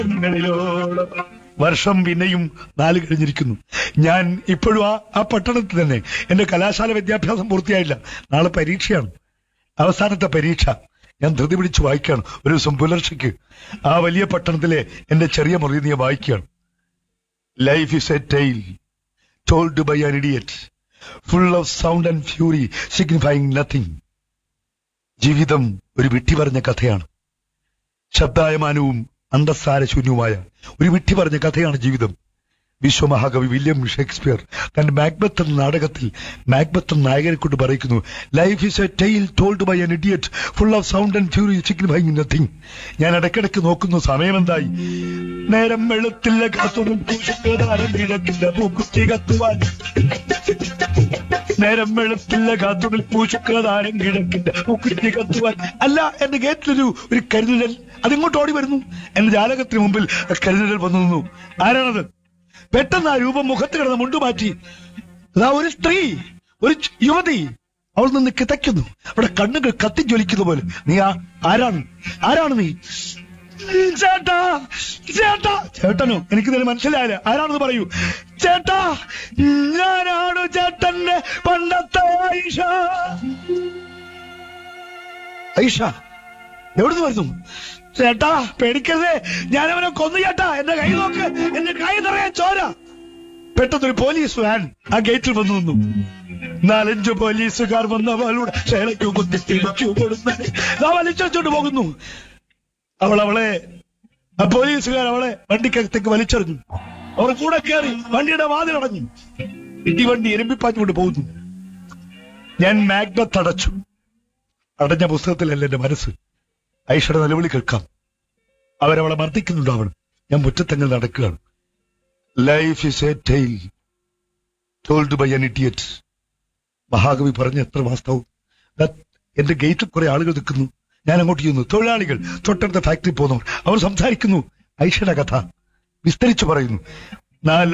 ങ്ങളിലോളം വർഷം പിന്നെയും നാല് കഴിഞ്ഞിരിക്കുന്നു ഞാൻ ഇപ്പോഴും ആ ആ പട്ടണത്തിൽ തന്നെ എന്റെ കലാശാല വിദ്യാഭ്യാസം പൂർത്തിയായില്ല നാളെ പരീക്ഷയാണ് അവസാനത്തെ പരീക്ഷ ഞാൻ ധൃതി പിടിച്ച് വായിക്കുകയാണ് ഒരു ദിവസം പുലർച്ചയ്ക്ക് ആ വലിയ പട്ടണത്തിലെ എന്റെ ചെറിയ മുറി നീ വായിക്കുകയാണ് life is a tale told by an idiot full of sound and fury signifying nothing ജീവിതം ഒരു വിട്ടി പറഞ്ഞ കഥയാണ് ശബ്ദായമാനവും അന്തസ്സാരശൂന്യവുമായ ഒരു വിട്ടി പറഞ്ഞ കഥയാണ് ജീവിതം വിശ്വമഹാകവി വില്യം ഷേക്സ്പിയർ തന്റെ മാക്ബത്ത് എന്ന നാടകത്തിൽ മാക്ബത്ത് എന്ന നായകനെ കൊണ്ട് പറയിക്കുന്നു life is a tale told by an idiot full of sound and fury signifying nothing ഞാൻ ഇടയ്ക്കിടയ്ക്ക് നോക്കുന്നു സമയം എന്തായി നേരം വെളുത്തില്ല കാത്തും കിഴക്കില്ല പൂക്കുത്തി കത്തുവാൻ നേരം വെളുത്തില്ല കാത്തുണിൽ പൂശുക്കാതാരം കിഴക്കിന്റെ പൂക്കുറ്റി കത്തുവാൻ അല്ല എന്റെ ഗേറ്റിലൊരു ഒരു കരുതൽ അതിങ്ങോട്ട് ഓടി വരുന്നു എന്റെ ജാലകത്തിന് മുമ്പിൽ ആ കരുതൽ വന്നു നിന്നു ആരാണത് പെട്ടെന്ന് ആ രൂപം മുഖത്ത് കിടന്ന് മുണ്ടുമാറ്റി അതാ ഒരു സ്ത്രീ ഒരു ച്- യുവതി അവൾ നിന്ന് കിതയ്ക്കുന്നു അവിടെ കണ്ണുകൾ കത്തിജ്വലിക്കുന്ന പോലെ നീ ആ ആരാണ് ആരാണ് നീ ചേട്ടാ ചേട്ടാ ചേട്ടനോ എനിക്ക് ഇതിന് മനസ്സിലായില്ല ആരാണെന്ന് പറയൂ ചേട്ടാ ഞാനാണ് ചേട്ടന്റെ പണ്ടത്തെ ഐഷ ഐഷ എവിടുന്ന് വരുന്നു ചേട്ടാ പേടിക്കരുതേ ഞാനവനെ കൊന്നു ചേട്ടാ എന്റെ കൈ നോക്ക് എന്റെ കൈ നിറയാൻ ചോര പെട്ടെന്നൊരു പോലീസ് വാൻ ആ ഗേറ്റിൽ വന്നു നിന്നു നാലഞ്ച് പോലീസുകാർ വന്ന് അവളുടെ ഷേളയ്ക്ക് കുത്തി തിരിച്ചു കൊടുന്ന് വലിച്ചോണ്ട് പോകുന്നു അവൾ അവളെ ആ പോലീസുകാർ അവളെ വണ്ടിക്കകത്തേക്ക് വലിച്ചെറിഞ്ഞു അവർ കൂടെ കയറി വണ്ടിയുടെ വാതിലടഞ്ഞു ഇടി വണ്ടി എരുമ്പിപ്പാഞ്ഞുകൊണ്ട് പോകുന്നു ഞാൻ മാഗ്നത്ത് അടച്ചു അടഞ്ഞ പുസ്തകത്തിലല്ല എന്റെ മനസ്സ് ഐഷയുടെ നിലവിളി കേൾക്കാം അവരവളെ മർദ്ദിക്കുന്നുണ്ടാവണം ഞാൻ മുറ്റത്തങ്ങൾ നടക്കുകയാണ് life is a tale told by an idiot മഹാകവി പറഞ്ഞ എത്ര വാസ്തവം ദാ എന്റെ ഗേറ്റിൽ കുറെ ആളുകൾ നിൽക്കുന്നു ഞാൻ അങ്ങോട്ട് ചെയ്യുന്നു തൊഴിലാളികൾ തൊട്ടടുത്ത ഫാക്ടറി പോകുന്നവർ അവർ സംസാരിക്കുന്നു ഐഷയുടെ കഥ വിസ്തരിച്ചു പറയുന്നു നാല്